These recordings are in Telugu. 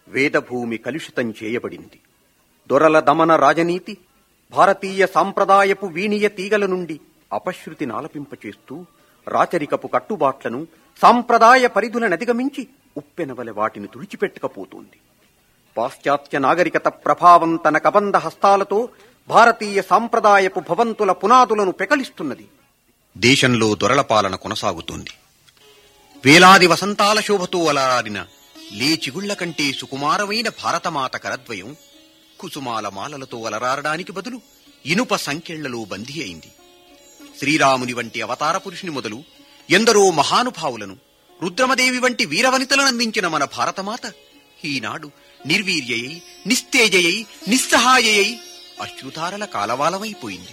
వేదభూమి కలుషితం చేయబడింది దొరల దమన రాజనీతి భారతీయ సాంప్రదాయపు వీణీయ తీగల నుండి అపశృతిని ఆలపింపచేస్తూ రాచరికపు కట్టుబాట్లను సాంప్రదాయ పరిధులను అధిగమించి ఉప్పెనవలె వాటిని తుడిచిపెట్టకపోతోంది పాశ్చాత్య నాగరికత ప్రభావం తన కబంధ హస్తాలతో భారతీయ సాంప్రదాయపు భవంతుల పునాదులను పెకలిస్తున్నది దేశంలో దొరల పాలన కొనసాగుతోంది వేలాది వసంతాల శోభతో అలరాడిన లేచిగుళ్ల కంటే సుకుమారమైన భారతమాత కరద్వయం కుసుమాల మాలలతో అలరారడానికి బదులు ఇనుప సంకెళ్లలో బందీ అయింది శ్రీరాముని వంటి అవతార పురుషుని మొదలు ఎందరో మహానుభావులను రుద్రమదేవి వంటి వీరవనితలను అందించిన మన భారతమాత ఈనాడు నిర్వీర్యయై నిస్తేజయై నిస్సహాయయై అశ్రుతారల కాలవాలమైపోయింది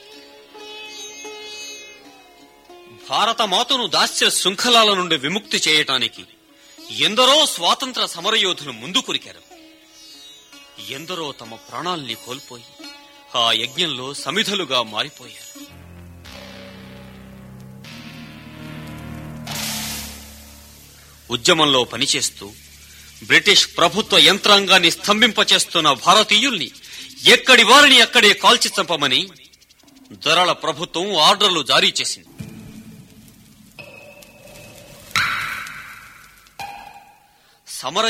భారత మాతను దాస్య శృంఖలాల నుండి విముక్తి చేయటానికి ఎందరో స్వాతంత్ర సమరయోధులు ముందు కురికారు ఎందరో తమ ప్రాణాల్ని కోల్పోయి ఆ యజ్ఞంలో సమిధలుగా మారిపోయారు ఉద్యమంలో పనిచేస్తూ బ్రిటిష్ ప్రభుత్వ యంత్రాంగాన్ని స్తంభింపచేస్తున్న భారతీయుల్ని ఎక్కడి వారిని అక్కడే కాల్చి చంపమని దొరల ప్రభుత్వం ఆర్డర్లు జారీ చేసింది సమర